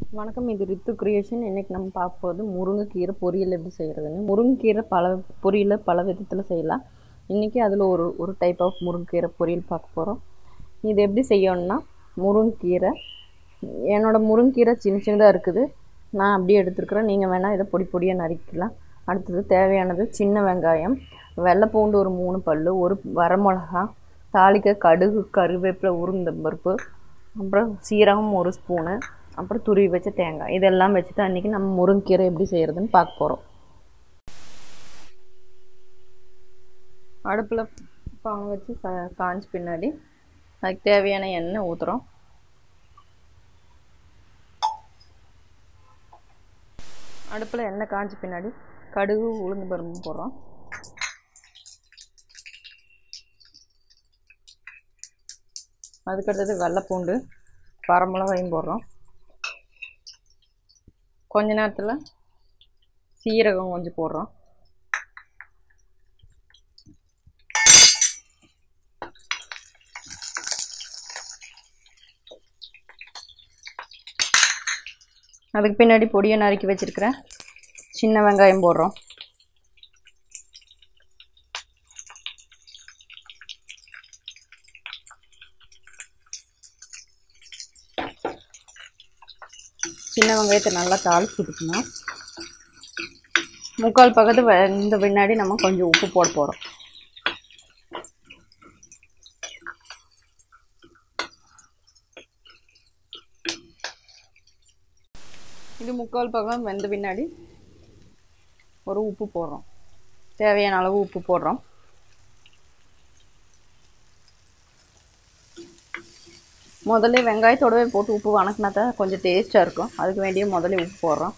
வணக்கம் இது ரித்து கிரியேஷன் இன்னைக்கு நம்ம பார்க்க போகிறது முருங்கைக்கீரை பொரியல் எப்படி செய்கிறதுன்னு முருங்கைக்கீரை பல பொரியல் பல விதத்தில் செய்யலாம் இன்றைக்கி அதில் ஒரு ஒரு டைப் ஆஃப் முருங்கைக்கீரை பொரியல் பார்க்க போகிறோம் இது எப்படி செய்யணும்னா முருங்கைக்கீரை என்னோட முருங்கைக்கீரை சின்ன சின்னதாக இருக்குது நான் அப்படியே எடுத்துருக்குறேன் நீங்கள் வேணால் இதை பொடி பொடியாக நறுக்கலாம் அடுத்தது தேவையானது சின்ன வெங்காயம் வெள்ளை பூண்டு ஒரு மூணு பல் ஒரு வரமிளகா தாளிக்க கடுகு கருவேப்பிலை உருந்தம் பருப்பு அப்புறம் சீரகம் ஒரு ஸ்பூனு அப்புறம் துருவி வச்ச தேங்காய் இதெல்லாம் வச்சு தான் அன்றைக்கி நம்ம முருங்கீரை எப்படி செய்கிறதுன்னு பார்க்க போகிறோம் அடுப்பில் பாங்க வச்சு ச காஞ்ச பின்னாடி அதுக்கு தேவையான எண்ணெய் ஊற்றுறோம் அடுப்பில் எண்ணெய் காஞ்ச பின்னாடி கடுகு உளுந்து பருப்பு போடுறோம் அதுக்கடுத்தது வெள்ளைப்பூண்டு வரமிளகாயும் போடுறோம் கொஞ்ச நேரத்தில் சீரகம் கொஞ்சம் போடுறோம் அதுக்கு பின்னாடி பொடியை நறுக்கி வச்சுருக்கிறேன் சின்ன வெங்காயம் போடுறோம் சின்ன வெங்காயத்தை நல்லா தாளிச்சு விட்டுக்கணும் முக்கால் பக்கத்து இந்த பின்னாடி நம்ம கொஞ்சம் உப்பு போட போகிறோம் இது முக்கால் பக்கம் வெந்த பின்னாடி ஒரு உப்பு போடுறோம் தேவையான அளவு உப்பு போடுறோம் முதல்ல வெங்காயத்தோடவே போட்டு உப்பு வணக்கினா தான் கொஞ்சம் டேஸ்ட்டாக இருக்கும் அதுக்கு வேண்டிய முதல்ல உப்பு போடுறோம்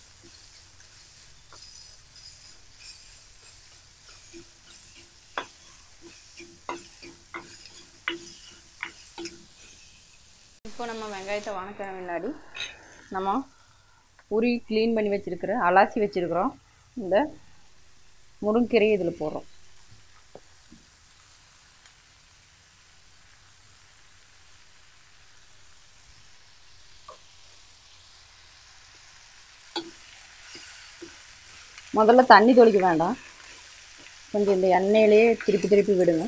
இப்போ நம்ம வெங்காயத்தை வணக்கிற முன்னாடி நம்ம உரி க்ளீன் பண்ணி வச்சுருக்கிற அலாசி வச்சுருக்குறோம் இந்த முருங்கீரையை இதில் போடுறோம் முதல்ல தண்ணி தொளிக்க வேண்டாம் கொஞ்சம் இந்த எண்ணெயிலே திருப்பி திருப்பி விடுங்க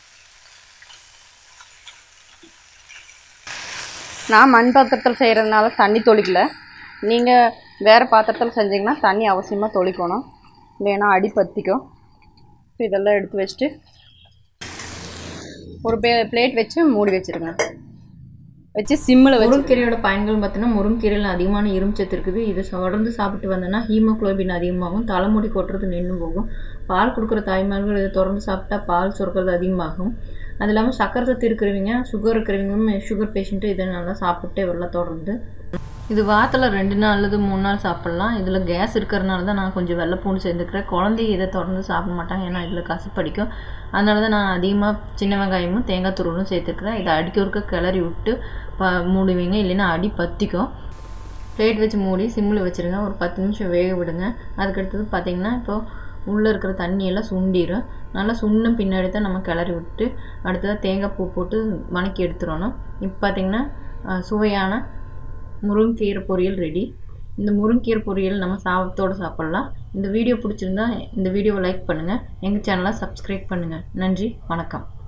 நான் மண் பாத்திரத்தில் செய்கிறதுனால தண்ணி தொளிக்கல நீங்கள் வேறு பாத்திரத்தில் செஞ்சிங்கன்னா தண்ணி அவசியமாக தொளிக்கணும் இல்லைன்னா அடி பற்றிக்கும் இதெல்லாம் எடுத்து வச்சுட்டு ஒரு பே பிளேட் வச்சு மூடி வச்சுருங்க வச்சு சிம்மில் வச்சு முருங்கீரையோட பயன்கள் பார்த்தீங்கன்னா முருங்கீரையில் அதிகமான இரும்புச்சத்து இருக்குது இதை தொடர்ந்து சாப்பிட்டு வந்தோன்னா ஹீமோக்ளோபின் அதிகமாகும் தலைமுடி கொட்டுறது நின்று போகும் பால் கொடுக்குற தாய்மார்கள் இதை தொடர்ந்து சாப்பிட்டா பால் சுரக்கிறது அதிகமாகும் அது இல்லாமல் சக்கரை சத்து இருக்கிறவங்க சுகர் இருக்கிறவங்க சுகர் பேஷண்ட்டு இதை நல்லா சாப்பிட்டே வரலாம் தொடர்ந்து இது வாரத்தில் ரெண்டு நாள் அல்லது மூணு நாள் சாப்பிட்லாம் இதில் கேஸ் இருக்கிறனால தான் நான் கொஞ்சம் வெள்ளைப்பூண்டு சேர்ந்துக்கிறேன் குழந்தைங்க இதை தொடர்ந்து சாப்பிட மாட்டாங்க ஏன்னா இதில் கசப்படிக்கும் அதனால தான் நான் அதிகமாக சின்ன வெங்காயமும் தேங்காய் துருவலும் சேர்த்துருக்குறேன் இதை அடிக்க ஒருக்க கிளறி விட்டு ப மூடுவீங்க இல்லைன்னா அடி பற்றிக்கும் பிளேட் வச்சு மூடி சிம்மில் வச்சுருங்க ஒரு பத்து நிமிஷம் வேக விடுங்க அதுக்கடுத்தது பார்த்திங்கன்னா இப்போது உள்ளே இருக்கிற தண்ணியெல்லாம் சுண்டிடும் நல்லா சுண்ணும் பின்னாடி தான் நம்ம கிளறி விட்டு அடுத்ததாக தேங்காய் பூ போட்டு வணக்கி எடுத்துடணும் இப்போ பார்த்திங்கன்னா சுவையான முருங்கீரை பொரியல் ரெடி இந்த முருங்கீரை பொரியல் நம்ம சாதத்தோடு சாப்பிட்லாம் இந்த வீடியோ பிடிச்சிருந்தா இந்த வீடியோவை லைக் பண்ணுங்கள் எங்கள் சேனலை சப்ஸ்கிரைப் பண்ணுங்கள் நன்றி வணக்கம்